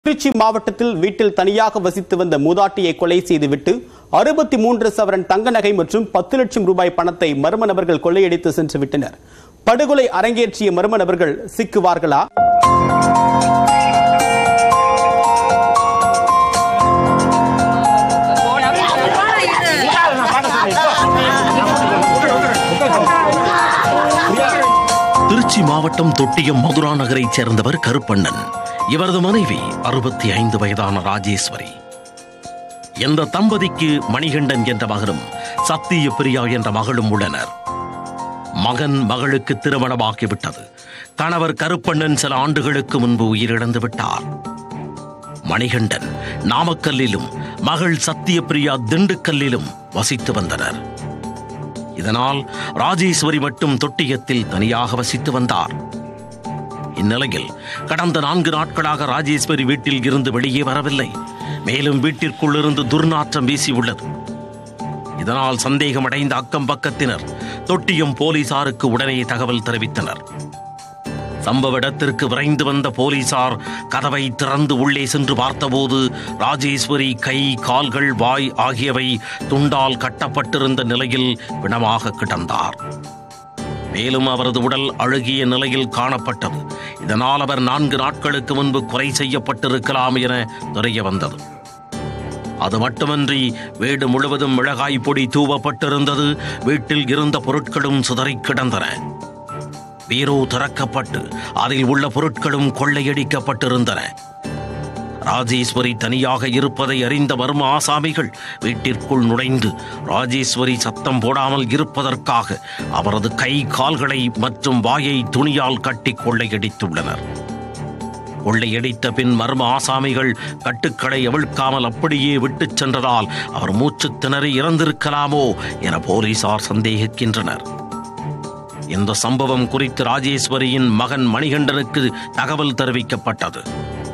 திருச்சி மாவட்டத்தில் வீட்டில் தனியாக வசித்து வந்த மூதாட்டியை கொலை செய்துவிட்டு அறுபத்தி மூன்று சவரன் தங்க நகை மற்றும் பத்து லட்சம் ரூபாய் பணத்தை மர்ம நபர்கள் கொள்ளையடித்து சென்று விட்டனர் படுகொலை அரங்கேற்றிய மர்ம நபர்கள் சிக்குவார்களா திருச்சி மாவட்டம் தொட்டியம் மதுரா நகரைச் சேர்ந்தவர் கருப்பண்ணன் இவரது மனைவி அறுபத்தி ஐந்து வயதான ராஜேஸ்வரி இந்த தம்பதிக்கு மணிகண்டன் என்ற மகனும் சத்திய பிரியா என்ற மகளும் உள்ளனர் மகன் மகளுக்கு திருமணமாகிவிட்டது கணவர் கருப்பண்ணன் சில ஆண்டுகளுக்கு முன்பு உயிரிழந்து விட்டார் மணிகண்டன் நாமக்கல்லிலும் மகள் சத்தியபிரியா திண்டுக்கல்லிலும் வசித்து வந்தனர் இதனால் ராஜேஸ்வரி மட்டும் தொட்டியத்தில் தனியாக வசித்து வந்தார் இந்நிலையில் கடந்த நான்கு நாட்களாக ராஜேஸ்வரி வீட்டில் இருந்து வெளியே வரவில்லை மேலும் வீட்டிற்குள் இருந்து துர்நாற்றம் வீசியுள்ளது இதனால் சந்தேகமடைந்த அக்கம் பக்கத்தினர் தொட்டியம் போலீசாருக்கு உடனே தகவல் தெரிவித்தனர் சம்பவ இடத்திற்கு விரைந்து வந்த போலீசார் கதவை திறந்து உள்ளே சென்று பார்த்தபோது ராஜேஸ்வரி கை கால்கள் வாய் ஆகியவை துண்டால் கட்டப்பட்டிருந்த நிலையில் பிணமாக கிடந்தார் மேலும் அவரது உடல் அழுகிய நிலையில் காணப்பட்டது இதனால் அவர் நான்கு நாட்களுக்கு முன்பு கொலை செய்யப்பட்டிருக்கலாம் என தெரிய வந்தது அது மட்டுமன்றி வீடு முழுவதும் மிளகாய் பொடி தூவப்பட்டிருந்தது வீட்டில் இருந்த பொருட்களும் சிதறிக் கிடந்தன பீரோ திறக்கப்பட்டு அதில் உள்ள பொருட்களும் கொள்ளையடிக்கப்பட்டிருந்தன ராஜேஸ்வரி தனியாக இருப்பதை அறிந்த மர்ம ஆசாமிகள் வீட்டிற்குள் நுழைந்து ராஜேஸ்வரி சத்தம் போடாமல் இருப்பதற்காக அவரது கை கால்களை மற்றும் வாயை துணியால் கட்டி கொள்ளையடித்துள்ளனர் கொள்ளையடித்த பின் மர்ம ஆசாமிகள் கட்டுக்களை அவிழ்க்காமல் அப்படியே விட்டுச் சென்றதால் அவர் மூச்சு திணறி இறந்திருக்கலாமோ என போலீசார் சந்தேகிக்கின்றனர் இந்த சம்பவம் குறித்து ராஜேஸ்வரியின் மகன் மணிகண்டனுக்கு தகவல் தெரிவிக்கப்பட்டது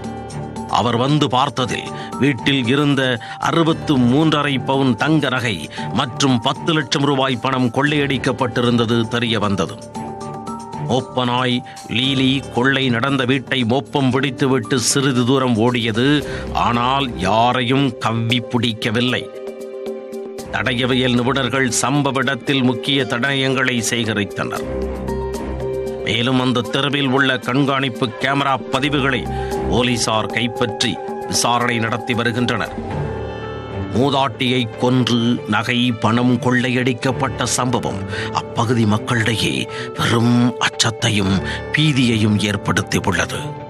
அவர் வந்து பார்த்ததில் வீட்டில் இருந்த அறுபத்து மூன்றரை பவுன் தங்க நகை மற்றும் பத்து லட்சம் ரூபாய் பணம் கொள்ளையடிக்கப்பட்டிருந்தது தெரிய வந்தது மோப்பனாய் லீலி கொள்ளை நடந்த வீட்டை மோப்பம் பிடித்துவிட்டு சிறிது தூரம் ஓடியது ஆனால் யாரையும் கவ்வி பிடிக்கவில்லை தடயவியல் நிபுணர்கள் சம்பவ இடத்தில் முக்கிய தடயங்களை சேகரித்தனர் மேலும் அந்த தெருவில் உள்ள கண்காணிப்பு கேமரா பதிவுகளை போலீசார் கைப்பற்றி விசாரணை நடத்தி வருகின்றனர் மூதாட்டியை கொன்று நகை பணம் கொள்ளையடிக்கப்பட்ட சம்பவம் அப்பகுதி மக்களிடையே பெரும் அச்சத்தையும் பீதியையும் ஏற்படுத்தியுள்ளது